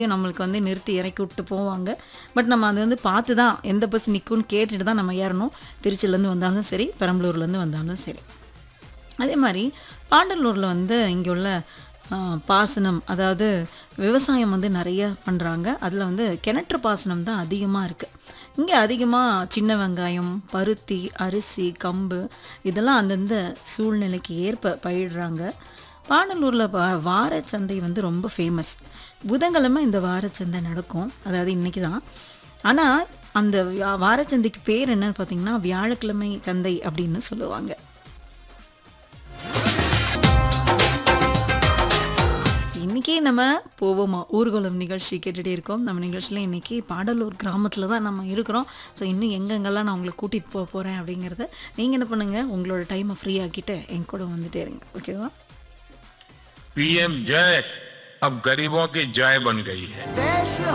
நம்மளுக்கு வந்து நிறுத்தி இறக்கி விட்டு போவாங்க பட் நம்ம அது வந்து பார்த்து தான் எந்த பஸ் நிற்கும்னு கேட்டுட்டு தான் நம்ம ஏறணும் திருச்சியிலேருந்து வந்தாலும் சரி பெரம்பலூர்லேருந்து வந்தாலும் சரி அதே மாதிரி பாண்டலூரில் வந்து இங்கே உள்ள ஆ, பாசனம் அதாவது விவசாயம் வந்து நிறைய பண்ணுறாங்க அதில் வந்து கிணற்று பாசனம் தான் அதிகமாக இருக்குது இங்கே அதிகமாக சின்ன வெங்காயம் பருத்தி அரிசி கம்பு இதெல்லாம் அந்தந்த சூழ்நிலைக்கு ஏற்ப பயிடுறாங்க பாண்டலூரில் வா வாரச்சந்தை வந்து ரொம்ப ஃபேமஸ் புதன்கிழமை இந்த வாரச்சந்தை நடக்கும் அதாவது இன்றைக்கி தான் ஆனால் அந்த வியா- வாரச்சந்தைக்கு பேர் என்னன்னு பார்த்தீங்கன்னா வியாழக்கிழமை சந்தை அப்படின்னு சொல்லுவாங்க இன்னைக்கு நம்ம போவோமா ஊர்வலம் நிகழ்ச்சி கேட்டுகிட்டே இருக்கோம் நம்ம நிகழ்ச்சியில் இன்னைக்கு பாடலூர் கிராமத்தில் தான் நம்ம இருக்கிறோம் ஸோ இன்னும் எங்கெங்கெல்லாம் நான் உங்களை கூட்டிகிட்டு போக போகிறேன் அப்படிங்கிறத நீங்கள் என்ன பண்ணுங்கள் உங்களோட டைமை ஃப்ரீ ஆக்கிட்டு என் கூட வந்துட்டே இருங்க ஓகேவா पीएम जय अब गरीबों की जय बन गई है